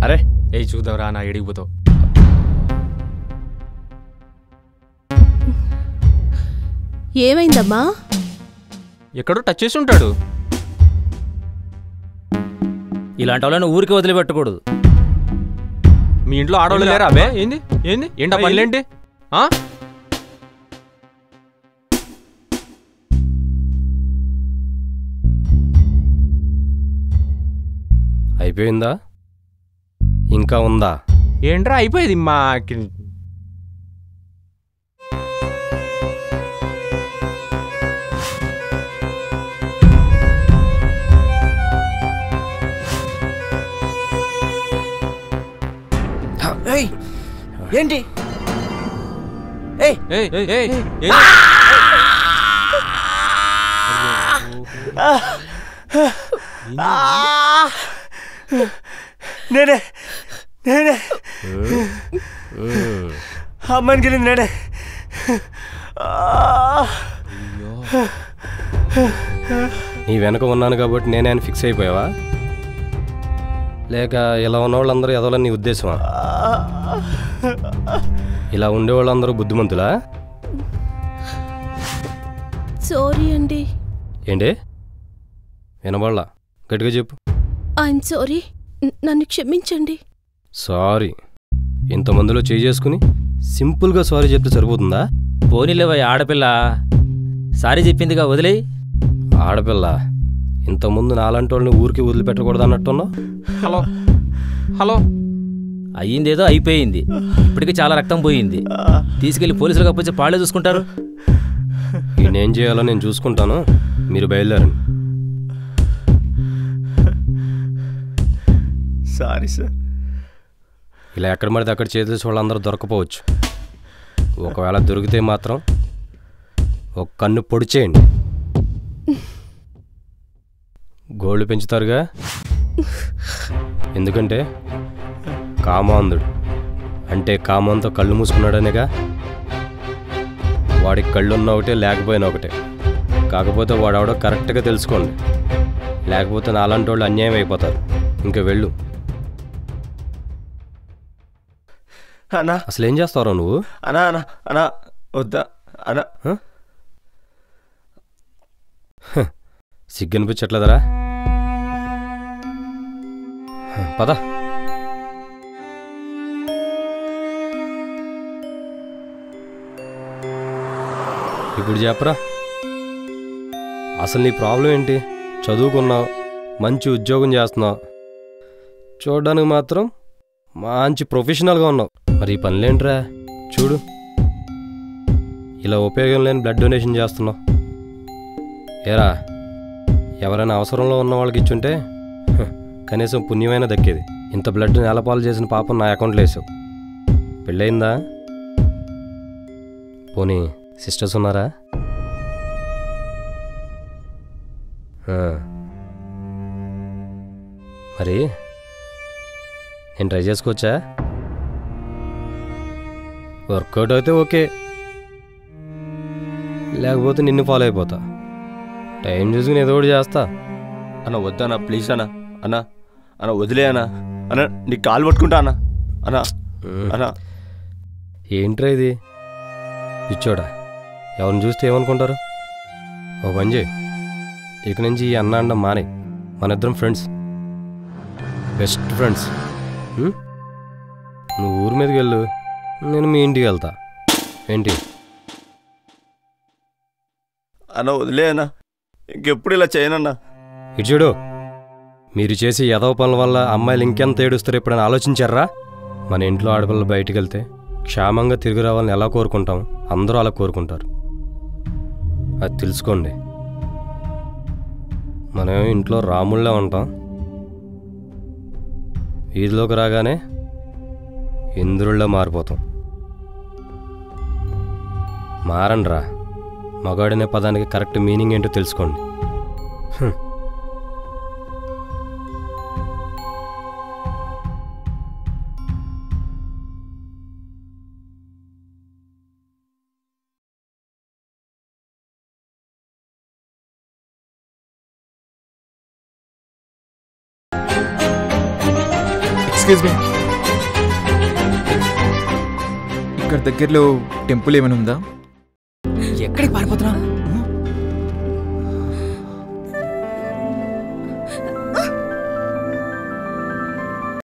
అరే ఏ చూద్దాంరా నా ఎడిగిపోతావు ఏమైందమ్మా ఎక్కడో టచ్ చేసి ఉంటాడు ఇలాంటి వాళ్ళని ఊరికి వదిలిపెట్టకూడదు మీ ఇంట్లో ఆడవాళ్ళు లేరా అవే ఏంది ఏంది ఏంటా పనులేంటి ఆ? అయిపోయిందా ఇంకా ఉందా ఏంట్రా అయిపోయేది మా ఏయ్ ఏంటి ఏయ్ ఏయ్, ఏయ్, ఏయ్, ఏయ్. ఆ! నేనే నేనే అమ్మాయికి వెళ్ళింది నేనే ఆ! నీ వెనక ఉన్నాను కాబట్టి నేనే అని ఫిక్స్ అయిపోయావా లేక ఇలా ఉన్న వాళ్ళందరూ ఎదవాలని నీ ఉద్దేశమా ఇలా ఉండేవాళ్ళందరూ బుద్ధిమంతులా సారీ అండి ఏంటి వినబడలా గట్టిగా చెప్పు ఐఎమ్ సారీ నన్ను క్షమించండి సారీ ఇంతమందిలో చేయి చేసుకుని సింపుల్గా సారీ చెప్తే సరిపోతుందా పోనీలేవా ఆడపిల్ల సారీ చెప్పిందిగా వదిలేయి ఆడపిల్ల ఇంతకుముందు నాలాంటి వాళ్ళని ఊరికి వదిలిపెట్టకూడదు అన్నట్టున్నావు హలో హలో అయ్యిందేదో అయిపోయింది ఇప్పటికీ చాలా రక్తం పోయింది తీసుకెళ్లి పోలీసులకు అప్పచ్చి పాళ్ళే చూసుకుంటారు ఈయనేం చేయాలో నేను చూసుకుంటాను మీరు బయలుదేరండి సారీ సార్ ఇలా ఎక్కడ పడితే అక్కడ చేసేసి వాళ్ళందరూ దొరకపోవచ్చు ఒకవేళ దొరికితే మాత్రం ఒక కన్ను పొడిచేయండి గోల్డ్ పెంచుతారుగా ఎందుకంటే కామాంధుడు అంటే కామంతో కళ్ళు మూసుకున్నాడనేగా వాడికి కళ్ళున్న ఒకటే లేకపోయినా ఒకటే కాకపోతే వాడెవడో కరెక్ట్గా తెలుసుకోండి లేకపోతే నాలాంటి వాళ్ళు అన్యాయం అయిపోతారు ఇంకా వెళ్ళు అన్నా అసలు ఏం చేస్తావు నువ్వు అన్నా అన్నా అన్నా వద్దా అన్నా సిగ్గనిపించట్లేదరా పద ఇప్పుడు చెప్పరా అసలు నీ ప్రాబ్లం ఏంటి చదువుకున్నావు మంచి ఉద్యోగం చేస్తున్నావు చూడడానికి మాత్రం మంచి ప్రొఫెషనల్గా ఉన్నావు మరి ఈ పనులేంట్రా చూడు ఇలా ఉపయోగం లేని బ్లడ్ డొనేషన్ చేస్తున్నావు ఏరా ఎవరైనా అవసరంలో ఉన్న వాళ్ళకి ఇచ్చుంటే హ, కనీసం పుణ్యమైన దక్కేది ఇంత బ్లడ్ నేలపాలు చేసిన పాపం నా అకౌంట్లో వేసావు పెళ్ళయిందా పోనీ సిస్టర్స్ ఉన్నారా ఆ. మరి నేను ట్రై చేసుకోవచ్చా వర్కౌట్ అయితే ఓకే లేకపోతే నిన్ను ఫాలో అయిపోతా టైం చూసుకుని ఏదో ఒకటి చేస్తా అన్న వద్దన్నా ప్లీజ్ అన్న అన్న అన్న వదిలే అన్న అన్న నీకు కాలు పట్టుకుంటా అన్న అన్న అన్న ఏంట్రా ఇది పిచ్చోడా ఎవరిని చూస్తే ఏమనుకుంటారు ఓ పని చేయి ఇక నుంచి ఈ అన్న అండం మానే మన ఇద్దరం ఫ్రెండ్స్ బెస్ట్ ఫ్రెండ్స్ ఉం? నువ్వు ఊరి మీదకి వెళ్ళు నేను మీ ఇంటికి వెళ్తా ఏంటి అన్న వదిలే అన్న ఇంకెప్పుడు ఇలా చేయనన్నా ఇటు చూడు మీరు చేసే యదవ పనుల వల్ల అమ్మాయిలు ఇంకెంత ఏడుస్తారో ఎప్పుడైనా ఆలోచించారా మన ఇంట్లో ఆడపిల్లలు బయటికి వెళ్తే క్షేమంగా తిరిగి రావాలని ఎలా కోరుకుంటాం అందరూ అలా కోరుకుంటారు అది తెలుసుకోండి మనం ఇంట్లో రాముళ్ళే ఉంటాం వీధిలోకి రాగానే ఇంద్రుళ్ళ మారిపోతాం మారండ్రా మగాడనే పదానికి కరెక్ట్ మీనింగ్ ఏంటో తెలుసుకోండి హ్మ్. ఎక్స్క్యూజ్ మీ ఇక్కడ దగ్గరలో టెంపుల్ ఏమైనా ఉందా